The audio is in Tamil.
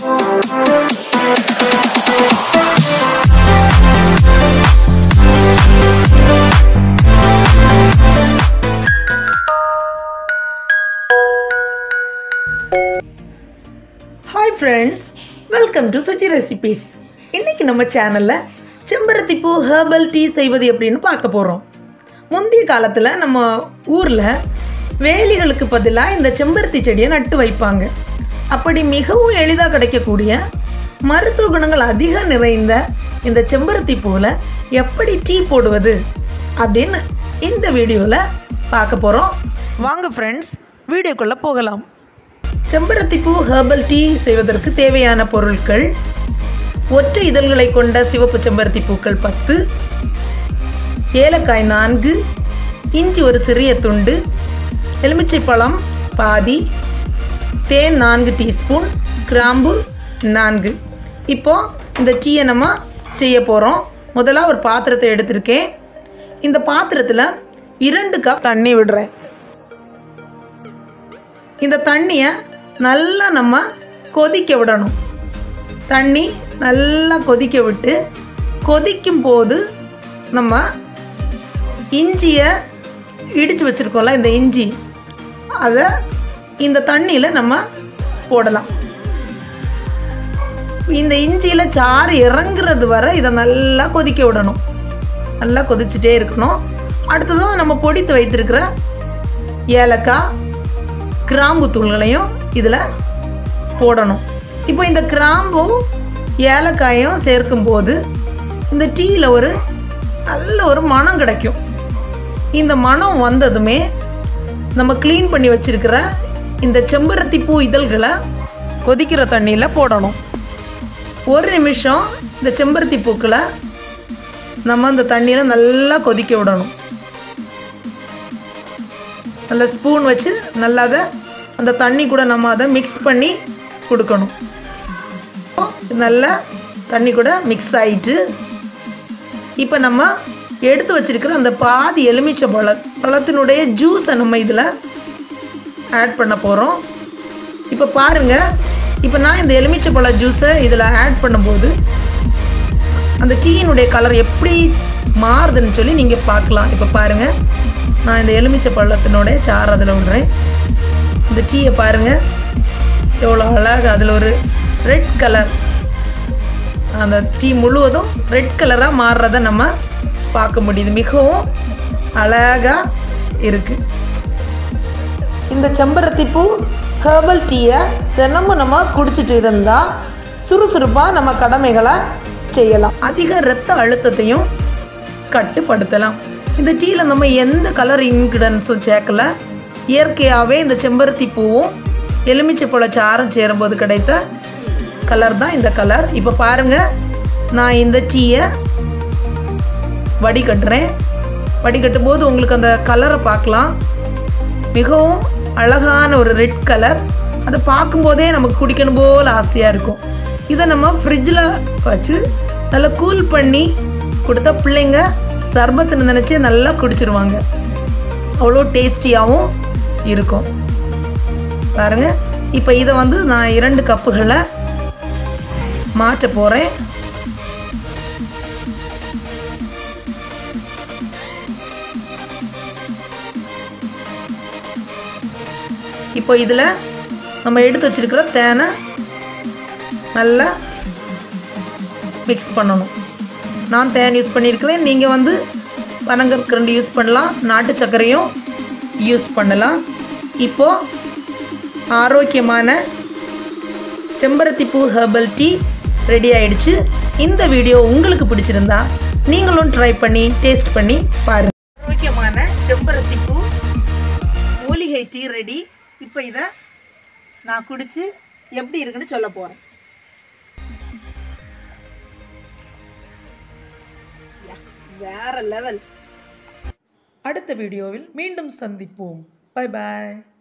hi friends welcome to Suchi recipes இன்றைக்கி நம்ம சேனலில் செம்பருத்தி பூ ஹெர்பல் டீ செய்வது எப்படின்னு பார்க்க போகிறோம் முந்தைய காலத்தில் நம்ம ஊரில் வேலிகளுக்கு பதிலாக இந்த செம்பருத்தி செடியை நட்டு வைப்பாங்க அப்படி மிகவும் எளிதாக கிடைக்கக்கூடிய மருத்துவ குணங்கள் அதிகம் நிறைந்த இந்த செம்பருத்தி பூவில் எப்படி டீ போடுவது அப்படின்னு இந்த வீடியோவில் பார்க்க போகிறோம் வாங்க ஃப்ரெண்ட்ஸ் வீடியோக்குள்ளே போகலாம் செம்பருத்தி பூ ஹெர்பல் டீ செய்வதற்கு தேவையான பொருட்கள் ஒற்றை இதழ்களை கொண்ட சிவப்பு செம்பருத்தி பூக்கள் பத்து ஏலக்காய் நான்கு இஞ்சி ஒரு சிறிய துண்டு எலுமிச்சை பழம் பாதி தேன் நான்கு டீஸ்பூன் கிராம்பு நான்கு இப்போ இந்த டீயை நம்ம செய்ய போகிறோம் முதல்ல ஒரு பாத்திரத்தை எடுத்திருக்கேன் இந்த பாத்திரத்தில் இரண்டு கப் தண்ணி விடுறேன் இந்த தண்ணியை நல்லா நம்ம கொதிக்க விடணும் தண்ணி நல்லா கொதிக்க விட்டு கொதிக்கும் போது நம்ம இஞ்சியை இடித்து வச்சுருக்கோம்ல இந்த இஞ்சி அதை இந்த தண்ணியில் நம்ம போடலாம் இந்த இஞ்சியில் சாறு இறங்குறது வரை இதை நல்லா கொதிக்க விடணும் நல்லா கொதிச்சுட்டே இருக்கணும் அடுத்ததும் நம்ம பொடித்து வைத்திருக்கிற ஏலக்காய் கிராம்பு தூள்களையும் இதில் போடணும் இப்போ இந்த கிராம்பு ஏலக்காயும் சேர்க்கும்போது இந்த டீயில் ஒரு நல்ல ஒரு மனம் கிடைக்கும் இந்த மனம் வந்ததுமே நம்ம க்ளீன் பண்ணி வச்சுருக்கிற இந்த செம்பருத்தி பூ இதழ்களை கொதிக்கிற தண்ணியில் போடணும் ஒரு நிமிஷம் இந்த செம்பருத்தி பூக்களை நம்ம அந்த தண்ணியில் நல்லா கொதிக்க விடணும் நல்ல ஸ்பூன் வச்சு நல்லா அதை அந்த தண்ணி கூட நம்ம அதை மிக்ஸ் பண்ணி கொடுக்கணும் நல்லா தண்ணி கூட மிக்ஸ் ஆகிட்டு இப்போ நம்ம எடுத்து வச்சிருக்கிற அந்த பாதி எலுமிச்சை பழ பழத்தினுடைய ஜூஸை நம்ம இதில் ஆட் பண்ண போகிறோம் இப்போ பாருங்கள் இப்போ நான் இந்த எலுமிச்சை பழ ஜூஸை இதில் ஆட் பண்ணும்போது அந்த டீயினுடைய கலர் எப்படி மாறுதுன்னு சொல்லி நீங்கள் பார்க்கலாம் இப்போ பாருங்கள் நான் இந்த எலுமிச்சை பழத்தினுடைய சாறு அதில் விடுறேன் இந்த டீயை பாருங்கள் எவ்வளோ அழகாக அதில் ஒரு ரெட் கலர் அந்த டீ முழுவதும் ரெட் கலராக மாறுறத நம்ம பார்க்க முடியுது மிகவும் அழகாக இருக்குது இந்த செம்பருத்தி பூ ஹெர்பல் டீயை தினமும் நம்ம குடிச்சிட்டு இருந்தால் சுறுசுறுப்பாக நம்ம கடமைகளை செய்யலாம் அதிக இரத்த அழுத்தத்தையும் கட்டுப்படுத்தலாம் இந்த டீயில் நம்ம எந்த கலர் இன்க்ரிடன்ஸும் சேர்க்கல இயற்கையாகவே இந்த செம்பருத்தி பூவும் எலுமிச்சை பழ சாரம் சேரும்போது கிடைத்த கலர் தான் இந்த கலர் இப்போ பாருங்கள் நான் இந்த டீயை வடிகட்டுறேன் வடிகட்டும் போது உங்களுக்கு அந்த கலரை பார்க்கலாம் மிகவும் அழகான ஒரு ரெட் கலர் அதை பார்க்கும்போதே நமக்கு குடிக்கணும் போல் ஆசையாக இருக்கும் இதை நம்ம ஃப்ரிட்ஜில் வச்சு நல்லா கூல் பண்ணி கொடுத்தா பிள்ளைங்க சர்பத்துன்னு நினச்சி நல்லா குடிச்சிருவாங்க அவ்வளோ டேஸ்டியாகவும் இருக்கும் பாருங்கள் இப்போ இதை வந்து நான் இரண்டு கப்புகளை மாற்ற போகிறேன் இப்போ இதில் நம்ம எடுத்து வச்சிருக்கிற தேனை நல்லா மிக்ஸ் பண்ணணும் நான் தேன் யூஸ் பண்ணியிருக்கிறேன் நீங்கள் வந்து பனங்கற்கரண்டி யூஸ் பண்ணலாம் நாட்டு சர்க்கரையும் யூஸ் பண்ணலாம் இப்போது ஆரோக்கியமான செம்பருத்தி பூ ஹெர்பல் டீ ரெடி ஆயிடுச்சு இந்த வீடியோ உங்களுக்கு பிடிச்சிருந்தா நீங்களும் ட்ரை பண்ணி டேஸ்ட் பண்ணி பாருங்கள் ஆரோக்கியமான செம்பருத்தி பூ மூலிகை டீ ரெடி இப்போ இதை நான் குடிச்சு எப்படி இருக்குன்னு சொல்ல போகிறேன் வேற லெவல் அடுத்த வீடியோவில் மீண்டும் சந்திப்போம் பை பாய்